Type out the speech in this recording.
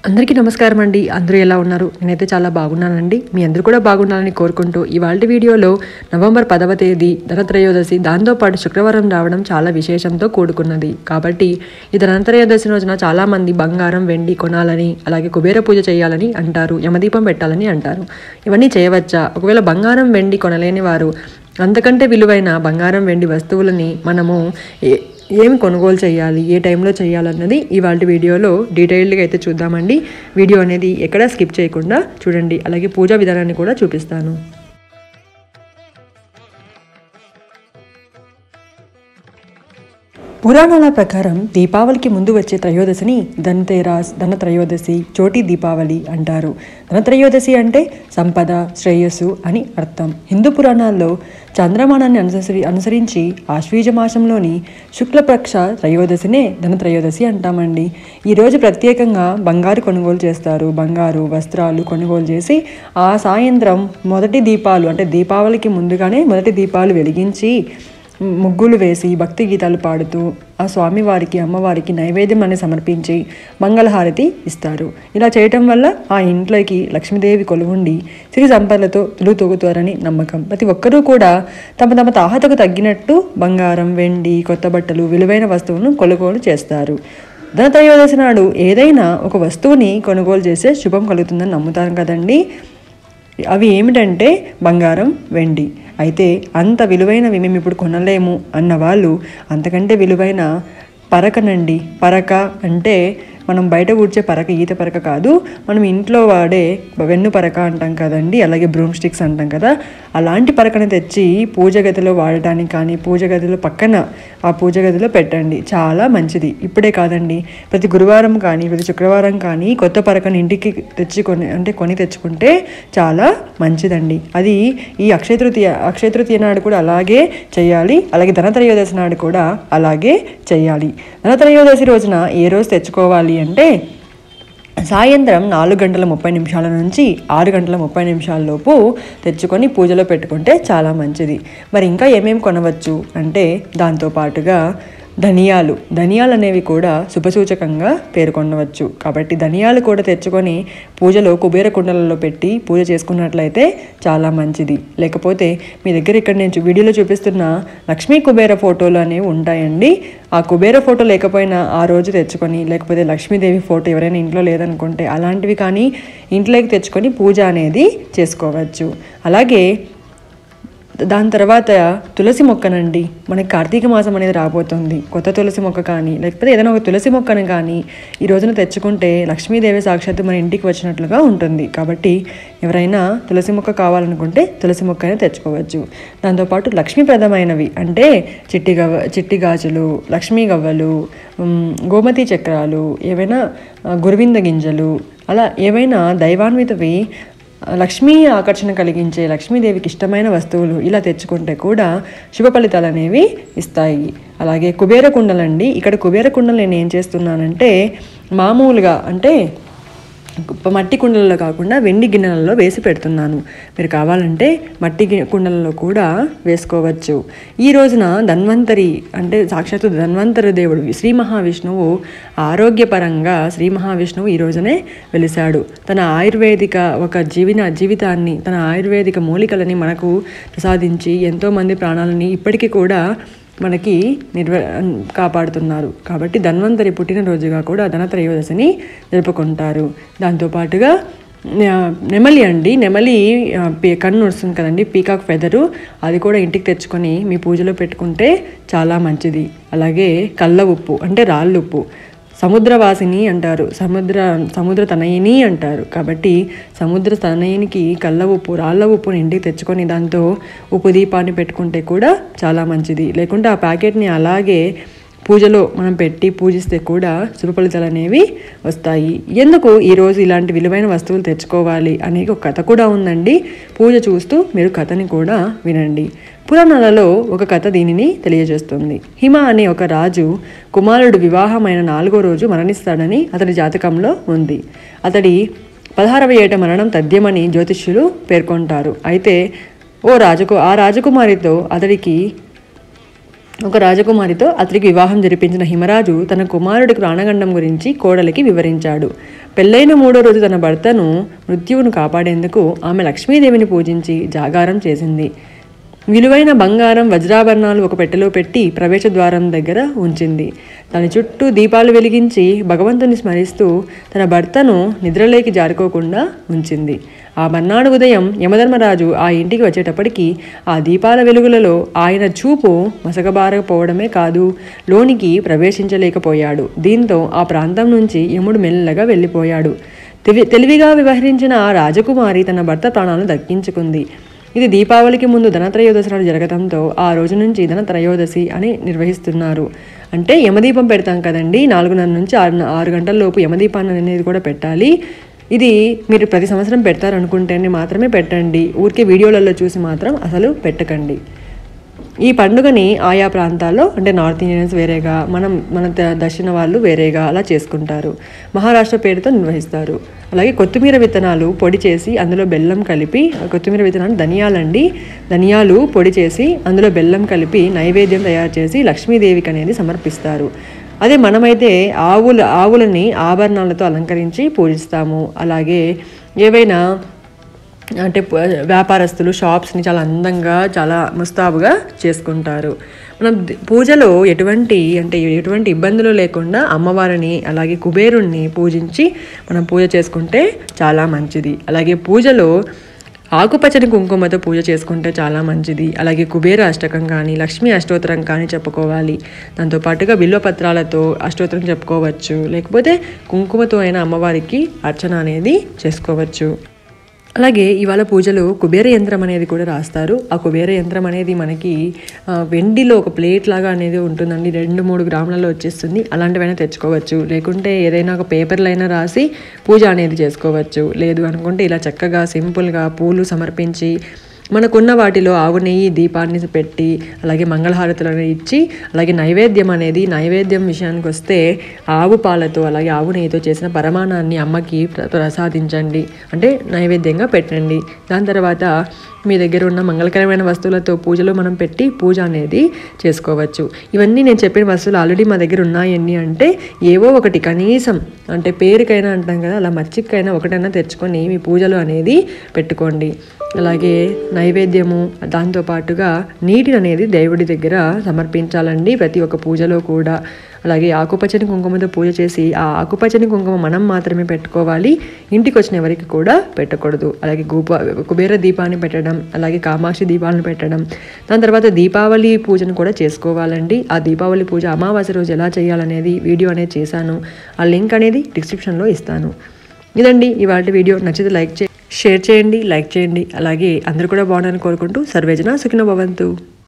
అందరికీ నమస్కారం అండి అందరూ ఎలా ఉన్నారు నేనైతే చాలా బాగున్నానండి మీ అందరూ కూడా బాగుండాలని కోరుకుంటూ ఇవాళ వీడియోలో నవంబర్ పదవ తేదీ ధనత్రయోదశి దాంతోపాటు శుక్రవారం రావడం చాలా విశేషంతో కూడుకున్నది కాబట్టి ఈ ధనత్రయోదశి రోజున చాలామంది బంగారం వెండి కొనాలని అలాగే కుబేర పూజ చేయాలని అంటారు యమదీపం పెట్టాలని అంటారు ఇవన్నీ చేయవచ్చా ఒకవేళ బంగారం వెండి కొనలేని వారు అంతకంటే విలువైన బంగారం వెండి వస్తువులని మనము ఏ- ఏమి కొనుగోలు చేయాలి ఏ టైంలో చేయాలన్నది ఇవాళ వీడియోలో డీటెయిల్డ్గా అయితే చూద్దామండి వీడియో అనేది ఎక్కడా స్కిప్ చేయకుండా చూడండి అలాగే పూజా విధానాన్ని కూడా చూపిస్తాను పురాణాల ప్రకారం దీపావళికి ముందు వచ్చే త్రయోదశిని ధనతేరాస్ ధనత్రయోదశి చోటి దీపావళి అంటారు ధనత్రయోదశి అంటే సంపద శ్రేయస్సు అని అర్థం హిందూ పురాణాల్లో చంద్రమానాన్ని అనుసరి అనుసరించి ఆశ్వీజ మాసంలోని శుక్లపక్ష త్రయోదశినే ధనత్రయోదశి అంటామండి ఈరోజు ప్రత్యేకంగా బంగారు కొనుగోలు చేస్తారు బంగారు వస్త్రాలు కొనుగోలు చేసి ఆ సాయంత్రం మొదటి దీపాలు అంటే దీపావళికి ముందుగానే మొదటి దీపాలు వెలిగించి ముగ్గులు వేసి భక్తి గీతాలు పాడుతూ ఆ స్వామివారికి అమ్మవారికి నైవేద్యం అని సమర్పించి మంగళహారతి ఇస్తారు ఇలా చేయటం వల్ల ఆ ఇంట్లోకి లక్ష్మీదేవి కొలువుండి సిరి సంపదలతో తొగుతారని నమ్మకం ప్రతి ఒక్కరూ కూడా తమ తమ తాహతకు తగ్గినట్టు బంగారం వెండి కొత్త బట్టలు విలువైన వస్తువులను కొనుగోలు చేస్తారు ధనత్రయోదశి నాడు ఏదైనా ఒక వస్తువుని కొనుగోలు చేసే శుభం కలుగుతుందని నమ్ముతారు కదండి అవి ఏమిటంటే బంగారం వెండి అయితే అంత విలువైనవి మేము ఇప్పుడు కొనలేము అన్న వాళ్ళు అంతకంటే విలువైన పరకనండి పరక అంటే మనం బయట కూర్చే పరక ఈత పరక కాదు మనం ఇంట్లో వాడే వెన్ను పరక అంటాం కదండి అలాగే బ్రూమ్ స్టిక్స్ అంటాం కదా అలాంటి పరకని తెచ్చి పూజ గదిలో వాడటానికి కానీ పూజ గదిలో పక్కన ఆ పూజ గదిలో పెట్టండి చాలా మంచిది ఇప్పుడే కాదండి ప్రతి గురువారం కానీ ప్రతి శుక్రవారం కానీ కొత్త పరకని ఇంటికి తెచ్చుకొని అంటే కొని తెచ్చుకుంటే చాలా మంచిదండి అది ఈ అక్షయ తృతీయ అక్షయ తృతీయ నాడు కూడా అలాగే చేయాలి అలాగే ధనత్రయోదశి నాడు కూడా అలాగే చేయాలి ధనత్రయోదశి రోజున ఏ రోజు తెచ్చుకోవాలి అంటే సాయంత్రం నాలుగు గంటల ముప్పై నిమిషాల నుంచి ఆరు గంటల ముప్పై నిమిషాల లోపు తెచ్చుకొని పూజలో పెట్టుకుంటే చాలా మంచిది మరి ఇంకా ఏమేమి కొనవచ్చు అంటే దాంతో పాటుగా ధనియాలు ధనియాలు అనేవి కూడా శుభసూచకంగా పేర్కొనవచ్చు కాబట్టి ధనియాలు కూడా తెచ్చుకొని పూజలో కుబేర కుండలలో పెట్టి పూజ చేసుకున్నట్లయితే చాలా మంచిది లేకపోతే మీ దగ్గర ఇక్కడ నేను చూ- వీడియోలో చూపిస్తున్న లక్ష్మీ కుబేర ఫోటోలు అనేవి ఉంటాయండి ఆ కుబేర ఫోటో లేకపోయినా ఆ రోజు తెచ్చుకొని లేకపోతే లక్ష్మీదేవి ఫోటో ఎవరైనా ఇంట్లో లేదనుకుంటే అలాంటివి కానీ ఇంట్లోకి తెచ్చుకొని పూజ అనేది చేసుకోవచ్చు అలాగే దాని తర్వాత తులసి మొక్కనండి మనకి కార్తీక మాసం అనేది రాబోతుంది కొత్త తులసి మొక్క కానీ లేకపోతే ఏదైనా ఒక తులసి మొక్కను కానీ ఈ రోజున తెచ్చుకుంటే లక్ష్మీదేవి సాక్షాత్తు మన ఇంటికి వచ్చినట్లుగా ఉంటుంది కాబట్టి ఎవరైనా తులసి మొక్క కావాలనుకుంటే తులసి మొక్కనే తెచ్చుకోవచ్చు దాంతోపాటు లక్ష్మీప్రదమైనవి అంటే చిట్టి గవ్వ చిట్టి గాజులు లక్ష్మీ గవ్వలు ఉమ్, గోమతి చక్రాలు ఏవైనా ఆ, గురువింద గింజలు అలా ఏవైనా దైవాన్వితవి లక్ష్మీ ఆకర్షణ కలిగించే లక్ష్మీదేవికి ఇష్టమైన వస్తువులు ఇలా తెచ్చుకుంటే కూడా శుభ ఫలితాలు అనేవి ఇస్తాయి అలాగే కుబేర కుండలండి ఇక్కడ కుబేర కుండలు నేను ఏం చేస్తున్నానంటే మామూలుగా అంటే మట్టి కుండలలో కాకుండా వెండి గిన్నెలలో వేసి పెడుతున్నాను మీరు కావాలంటే మట్టి గి- కుండలలో కూడా వేసుకోవచ్చు ఈ రోజున ధన్వంతరి అంటే సాక్షాత్తు ధన్వంతరి దేవుడు శ్రీ మహావిష్ణువు ఆరోగ్యపరంగా శ్రీ మహావిష్ణువు ఈ రోజునే వెలిశాడు తన ఆయుర్వేదిక ఒక జీవిన జీవితాన్ని తన ఆయుర్వేదిక మూలికలని మనకు ప్రసాదించి ఎంతోమంది ప్రాణాలని ఇప్పటికీ కూడా మనకి నిర్వ కాపాడుతున్నారు కాబట్టి ధన్వంతరి పుట్టినరోజుగా కూడా ధనత్రయోదశిని జరుపుకుంటారు దాంతోపాటుగా ఆ, నెమలి అండి నెమలి ఆ, పీ- కన్ను వస్తుంది కదండి పీకాక్ ఫెదరు అది కూడా ఇంటికి తెచ్చుకొని మీ పూజలో పెట్టుకుంటే చాలా మంచిది అలాగే కళ్ళ ఉప్పు అంటే రాళ్ళు ఉప్పు సముద్రవాసిని అంటారు సముద్ర సముద్ర తనయిని అంటారు కాబట్టి సముద్ర తనయినికి కళ్ళ ఉప్పు రాళ్ళ ఉప్పుని ఇంటికి తెచ్చుకొని దాంతో ఉప్పు దీపాన్ని పెట్టుకుంటే కూడా చాలా మంచిది లేకుంటే ఆ ప్యాకెట్ని అలాగే పూజలో మనం పెట్టి పూజిస్తే కూడా శుభ ఫలితాలు అనేవి వస్తాయి ఎందుకు ఈరోజు ఇలాంటి విలువైన వస్తువులు తెచ్చుకోవాలి అనే ఒక కథ కూడా ఉందండి పూజ చూస్తూ మీరు కథని కూడా వినండి పురాణాలలో ఒక కథ దీనిని తెలియజేస్తుంది హిమ అనే ఒక రాజు కుమారుడు వివాహమైన నాలుగో రోజు మరణిస్తాడని అతడి జాతకంలో ఉంది అతడి పదహారవ ఏట మరణం తథ్యమని జ్యోతిష్యులు పేర్కొంటారు అయితే ఓ రాజకు ఆ రాజకుమారితో అతడికి ఒక రాజకుమారితో అతనికి వివాహం జరిపించిన హిమరాజు తన కుమారుడికి ప్రాణగండం గురించి కోడలికి వివరించాడు పెళ్ళైన మూడో రోజు తన భర్తను మృత్యువును కాపాడేందుకు ఆమె లక్ష్మీదేవిని పూజించి జాగారం చేసింది విలువైన బంగారం వజ్రాభరణాలు ఒక పెట్టెలో పెట్టి ప్రవేశ ద్వారం దగ్గర ఉంచింది దాని చుట్టూ దీపాలు వెలిగించి భగవంతుని స్మరిస్తూ తన భర్తను నిద్రలేకి జారుకోకుండా ఉంచింది ఆ మర్నాడు ఉదయం యమధర్మరాజు ఆ ఇంటికి వచ్చేటప్పటికి ఆ దీపాల వెలుగులలో ఆయన చూపు మసకబారకపోవడమే కాదు లోనికి ప్రవేశించలేకపోయాడు దీంతో ఆ ప్రాంతం నుంచి యముడు మెల్లగా వెళ్ళిపోయాడు తెవి తెలివిగా వ్యవహరించిన ఆ రాజకుమారి తన భర్త ప్రాణాలను దక్కించుకుంది ఇది దీపావళికి ముందు ధనత్రయోదశి నాడు జరగడంతో ఆ రోజు నుంచి ధనత్రయోదశి అని నిర్వహిస్తున్నారు అంటే యమదీపం పెడతాం కదండి నాలుగున్నర నుంచి ఆరు ఆరు గంటల లోపు యమదీపాన్ని అనేది కూడా పెట్టాలి ఇది మీరు ప్రతి సంవత్సరం పెడతారనుకుంటేనే మాత్రమే పెట్టండి ఊరికే వీడియోలలో చూసి మాత్రం అసలు పెట్టకండి ఈ పండుగని ఆయా ప్రాంతాల్లో అంటే నార్త్ ఇండియన్స్ వేరేగా మనం మన ద- దక్షిణ వాళ్ళు వేరేగా అలా చేసుకుంటారు మహారాష్ట్ర పేరుతో నిర్వహిస్తారు అలాగే కొత్తిమీర విత్తనాలు పొడి చేసి అందులో బెల్లం కలిపి ఆ కొత్తిమీర విత్తనాలు ధనియాలండి ధనియాలు పొడి చేసి అందులో బెల్లం కలిపి నైవేద్యం తయారు చేసి లక్ష్మీదేవికి అనేది సమర్పిస్తారు అదే మనమైతే ఆవుల ఆవులని ఆభరణాలతో అలంకరించి పూజిస్తాము అలాగే ఏవైనా అంటే ప- వ్యాపారస్తులు షాప్స్ని చాలా అందంగా చాలా ముస్తాబుగా చేసుకుంటారు మనం ది- పూజలో ఎటువంటి అంటే ఎటువంటి ఇబ్బందులు లేకుండా అమ్మవారిని అలాగే కుబేరుణ్ణి పూజించి మనం పూజ చేసుకుంటే చాలా మంచిది అలాగే పూజలో ఆకుపచ్చని కుంకుమతో పూజ చేసుకుంటే చాలా మంచిది అలాగే కుబేర అష్టకం కానీ లక్ష్మీ అష్టోత్తరం కానీ చెప్పుకోవాలి దాంతోపాటుగా బిల్వ పత్రాలతో అష్టోత్తరం చెప్పుకోవచ్చు లేకపోతే కుంకుమతో అయినా అమ్మవారికి అర్చన అనేది చేసుకోవచ్చు అలాగే ఇవాళ పూజలో కుబేర యంత్రం అనేది కూడా రాస్తారు ఆ కుబేర యంత్రం అనేది మనకి ఆ, వెండిలో ఒక ప్లేట్ లాగా అనేది ఉంటుందండి రెండు మూడు గ్రాములలో వచ్చేస్తుంది అలాంటివైనా తెచ్చుకోవచ్చు లేకుంటే ఏదైనా ఒక పేపర్లో అయినా రాసి పూజ అనేది చేసుకోవచ్చు లేదు అనుకుంటే ఇలా చక్కగా సింపుల్గా పూలు సమర్పించి మనకున్న వాటిలో ఆవు నెయ్యి దీపాన్ని పెట్టి అలాగే మంగళహారతులు అనేది ఇచ్చి అలాగే నైవేద్యం అనేది నైవేద్యం విషయానికి వస్తే ఆవు పాలతో అలాగే ఆవు నెయ్యితో చేసిన పరమాణాన్ని అమ్మకి ప్ర- ప్రసాదించండి అంటే నైవేద్యంగా పెట్టండి దాని తర్వాత మీ దగ్గర ఉన్న మంగళకరమైన వస్తువులతో పూజలో మనం పెట్టి పూజ అనేది చేసుకోవచ్చు ఇవన్నీ నేను చెప్పిన వస్తువులు ఆల్రెడీ మా దగ్గర ఉన్నాయన్ని అంటే ఏవో ఒకటి కనీసం అంటే పేరుకైనా అంటాం కదా అలా మచ్చికైనా ఒకటైనా తెచ్చుకొని మీ పూజలో అనేది పెట్టుకోండి అలాగే నైవేద్యము దాంతో పాటుగా నీటిని అనేది దేవుడి దగ్గర సమర్పించాలండి ప్రతి ఒక్క పూజలో కూడా అలాగే ఆకుపచ్చని కుంకుమతో పూజ చేసి ఆ ఆకుపచ్చని కుంకుమ మనం మాత్రమే పెట్టుకోవాలి ఇంటికి వచ్చిన ఎవరికి కూడా పెట్టకూడదు అలాగే గూప కుబేర దీపాన్ని పెట్టడం అలాగే కామాక్షి దీపాలను పెట్టడం దాని తర్వాత దీపావళి పూజను కూడా చేసుకోవాలండి ఆ దీపావళి పూజ అమావాస్య రోజు ఎలా చేయాలనేది వీడియో అనేది చేశాను ఆ లింక్ అనేది డిస్క్రిప్షన్లో ఇస్తాను ఇదండి ఇవాళ వీడియో నచ్చితే లైక్ చే షేర్ చేయండి లైక్ చేయండి అలాగే అందరూ కూడా బాగుండాలని కోరుకుంటూ సర్వేజన సుఖిన భవంతు